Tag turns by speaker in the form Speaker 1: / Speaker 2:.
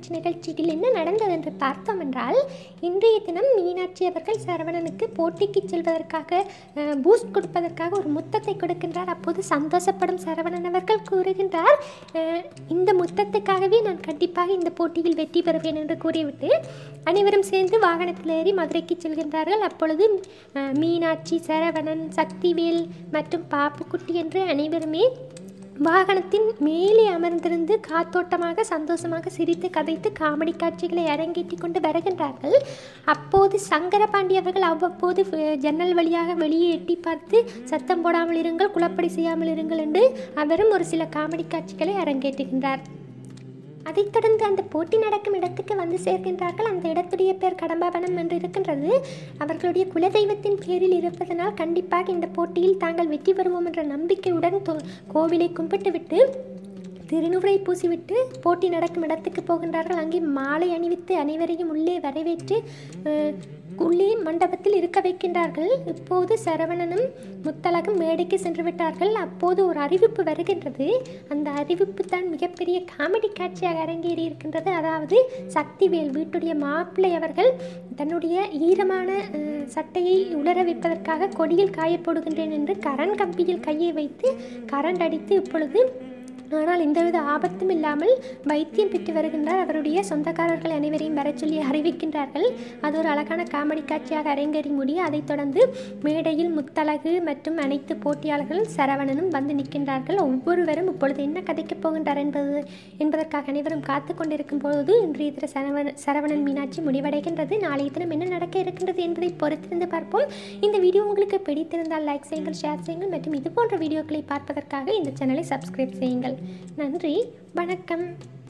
Speaker 1: காட்சி நிகழ்ச்சியில் என்ன நடந்தது என்று பார்த்தோம் என்றால் இன்றைய தினம் மீனாட்சி அவர்கள் சரவணனுக்கு போட்டிக்கு செல்வதற்காக பூஸ்ட் கொடுப்பதற்காக ஒரு முத்தத்தை கொடுக்கின்றார் அப்போது சந்தோஷப்படும் சரவணன் அவர்கள் கூறுகின்றார் அஹ், இந்த முத்தத்துக்காகவே நான் கண்டிப்பாக இந்த போட்டியில் வெற்றி பெறுவேன் என்று கூறிவிட்டு அனைவரும் சேர்ந்து வாகனத்தில் ஏறி மதுரைக்கு செல்கின்றார்கள் அப்பொழுது அஹ், மீனாட்சி சரவணன் சக்திவேல் மற்றும் பாப்புக்குட்டி என்று அனைவருமே வாகனத்தின் மேலே அமர்ந்திருந்து காத்தோட்டமாக சந்தோஷமாக சிரித்து கதைத்து காமெடி காட்சிகளை அரங்கேற்றி கொண்டு வருகின்றார்கள் அப்போது சங்கரபாண்டி அவர்கள் அவ்வப்போது அஹ், ஜன்னல் வழியாக வெளியே எட்டி பார்த்து சத்தம் போடாமல் இருங்கள் குழப்படி செய்யாமல் இருங்கள் என்று அவரும் ஒரு சில காமெடி காட்சிகளை அரங்கேற்றுகின்றார் அதைத் தொடர்ந்து அந்த போட்டி நடக்கும் இடத்துக்கு வந்து சேர்க்கின்றார்கள் அந்த இடத்துடைய பேர் கடம்பாவனம் என்று இருக்கின்றது அவர்களுடைய குலதெய்வத்தின் பேரில் இருப்பதனால் கண்டிப்பாக இந்த போட்டியில் தாங்கள் வெற்றி பெறுவோம் என்ற நம்பிக்கையுடன் தோ- கோவிலை கும்பிட்டுவிட்டு திருநுறை பூசிவிட்டு போட்டி நடக்கும் இடத்துக்கு போகின்றார்கள் அங்கே மாலை அணிவித்து அனைவரையும் உள்ளே வரவேற்று அஹ், உள்ளே மண்டபத்தில் இருக்க வைக்கின்றார்கள் இப்போது சரவணனும் முத்தழகும் மேடைக்கு சென்று விட்டார்கள் அப்போது ஒரு அறிவிப்பு வருகின்றது அந்த அறிவிப்பு தான் மிகப்பெரிய காமெடி காட்சியாக அரங்கேறி இருக்கின்றது அதாவது சக்திவேல் வீட்டுடைய மாப்பிள்ளை அவர்கள் தன்னுடைய ஈரமான அஹ், சட்டையை உலர வைப்பதற்காக கொடியில் காயப் போடுகின்றேன் என்று கரண் கம்பியில் கையை வைத்து கரண்ட் அடித்து இப்பொழுது ஆனால் எந்தவித ஆபத்தும் இல்லாமல் வைத்தியம் பெற்று வருகின்றார் அவருடைய சொந்தக்காரர்கள் அனைவரையும் வரச் சொல்லி அறிவிக்கின்றார்கள் அது ஒரு அழகான காமெடி காட்சியாக அரங்கேறி முடிய அதைத் தொடர்ந்து மேடையில் முத்தழகு மற்றும் அனைத்து போட்டியாளர்களும் சரவணனும் வந்து நிற்கின்றார்கள் ஒவ்வொருவரும் இப்பொழுது என்ன கதைக்கப் போகின்றார் என்பது என்பதற்காக அனைவரும் காத்து கொண்டிருக்கும் பொழுது இன்றைய தின சரவண சரவணன் மீனாட்சி முடிவடைகின்றது நாளைய தினம் என்ன நடக்க இருக்கின்றது என்பதை பொறுத்திருந்து பார்ப்போம் இந்த வீடியோ உங்களுக்கு பிடித்திருந்தால் லைக் செய்யுங்கள் ஷேர் செய்யுங்கள் மற்றும் இது போன்ற வீடியோக்களை பார்ப்பதற்காக இந்த சேனலை சப்ஸ்கிரைப் செய்யுங்கள் நன்றி வணக்கம்